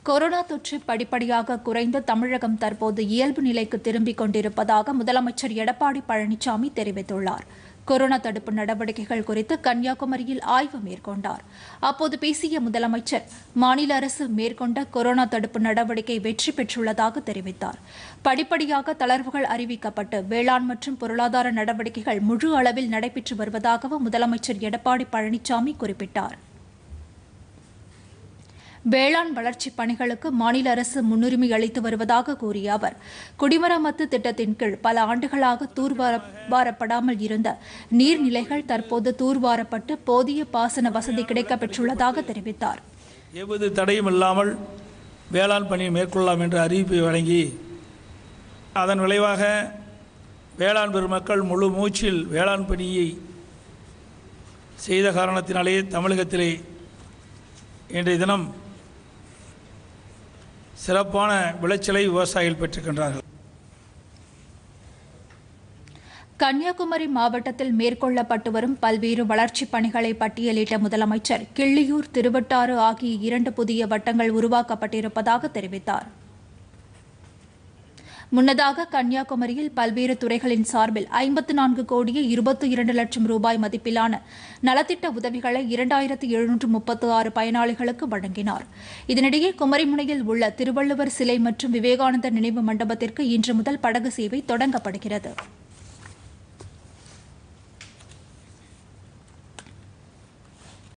corona தொற்று படிப்படியாக குறைந்து தமிழகம் தற்போது இயல்பு நிலைக்கு திரும்பிக் கொண்டிருப்பதாக முதலமைச்சர் எடப்பாடி பழனிசாமி தெரிவித்துள்ளார் கொரோனா தடுப்பு நடவடிக்கைகள் குறித்து கன்னியாகுமரியில் ஆய்வு மேற்கொண்டார் அப்போது பேசிய முதலமைச்சர் மாநில அரசு மேற்கொண்ட கொரோனா தடுப்பு நடவடிக்கை வெற்றி பெற்றுள்ளதாக தெரிவித்தார் படிப்படியாக தளர்வுகள் அறிவிக்கப்பட்டு வேளாண் மற்றும் பொருளாதார நடவடிக்கைகள் முழு அளவில் நடைபெற்று வருவதாகவும் முதலமைச்சர் எடப்பாடி பழனிசாமி குறிப்பிட்டார் வேளாண் வளர்ச்சிப் பணிகளுக்கு மாநில அரசு முன்னுரிமை அளித்து வருவதாக கூறிய அவர் குடிமராமத்து திட்டத்தின் கீழ் பல ஆண்டுகளாக தூர்வாரப்படாமல் இருந்த நீர்நிலைகள் தற்போது தூர்வாரப்பட்டு போதிய பாசன வசதி கிடைக்கப்பெற்றுள்ளதாக தெரிவித்தார் எவ்வித தடையும் இல்லாமல் வேளாண் பணியை மேற்கொள்ளலாம் என்ற அறிவிப்பை வழங்கி அதன் விளைவாக வேளாண் பெருமக்கள் முழு மூச்சில் வேளாண் பணியை செய்த காரணத்தினாலே தமிழகத்திலே இன்றைய தினம் சிறப்பான விளைச்சலை விவசாயிகள் பெற்றுக்கின்றார்கள் கன்னியாகுமரி மாவட்டத்தில் மேற்கொள்ளப்பட்டு வரும் பல்வேறு வளர்ச்சிப் பணிகளை பட்டியலிட்ட முதலமைச்சர் கிள்ளியூர் திருவட்டாறு ஆகிய இரண்டு புதிய வட்டங்கள் உருவாக்கப்பட்டிருப்பதாக தெரிவித்தார் முன்னதாக கன்னியாகுமரியில் பல்வேறு துறைகளின் சார்பில் ஐம்பத்து நான்கு கோடியே இருபத்தி இரண்டு லட்சம் ரூபாய் மதிப்பிலான நலத்திட்ட உதவிகளை இரண்டாயிரத்து எழுநூற்று முப்பத்து ஆறு பயனாளிகளுக்கு வழங்கினார் இதனிடையே குமரிமுனையில் உள்ள திருவள்ளுவர் சிலை மற்றும் விவேகானந்தர் நினைவு மண்டபத்திற்கு இன்று முதல் படகு சேவை தொடங்கப்படுகிறது